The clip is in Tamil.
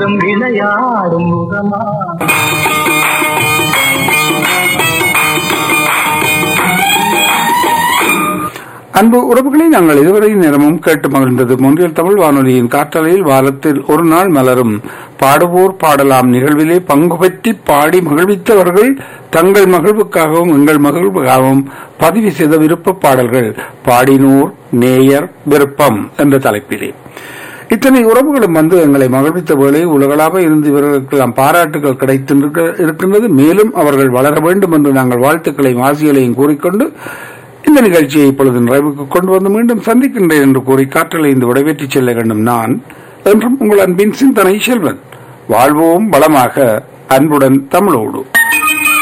என்றும் விளையாடும் முகமா அன்பு உறவுகளை நாங்கள் இதுவரை நேரமும் கேட்டு மகிழ்ந்தது மொன்றியல் தமிழ் வானொலியின் காற்றலையில் வாரத்தில் ஒரு நாள் மலரும் பாடுவோர் பாடலாம் நிகழ்விலே பங்கு பற்றி பாடி மகிழ்வித்தவர்கள் தங்கள் மகிழ்வுக்காகவும் எங்கள் மகிழ்வுக்காகவும் பதிவு செய்த விருப்ப பாடல்கள் பாடினோர் நேயர் விருப்பம் என்ற தலைப்பிலே இத்தனை உறவுகளும் வந்து எங்களை மகிழ்வித்த வேளை உலகளாக இருந்து இவர்களுக்கெல்லாம் பாராட்டுகள் கிடைத்திருக்க- இருக்கின்றது மேலும் அவர்கள் வளர வேண்டும் என்று நாங்கள் வாழ்த்துக்களையும் ஆசிகளையும் கூறிக்கொண்டு இந்த நிகழ்ச்சியை இப்பொழுது நிறைவுக்கு கொண்டு வந்து மீண்டும் சந்திக்கின்றேன் என்று கூறி காற்றலை இந்த விடைபெற்றுச் செல்ல வேண்டும் நான் என்றும் உங்கள் அன்பின் சிந்தனை செல்வன் வாழ்வோம் வளமாக அன்புடன் தமிழோடு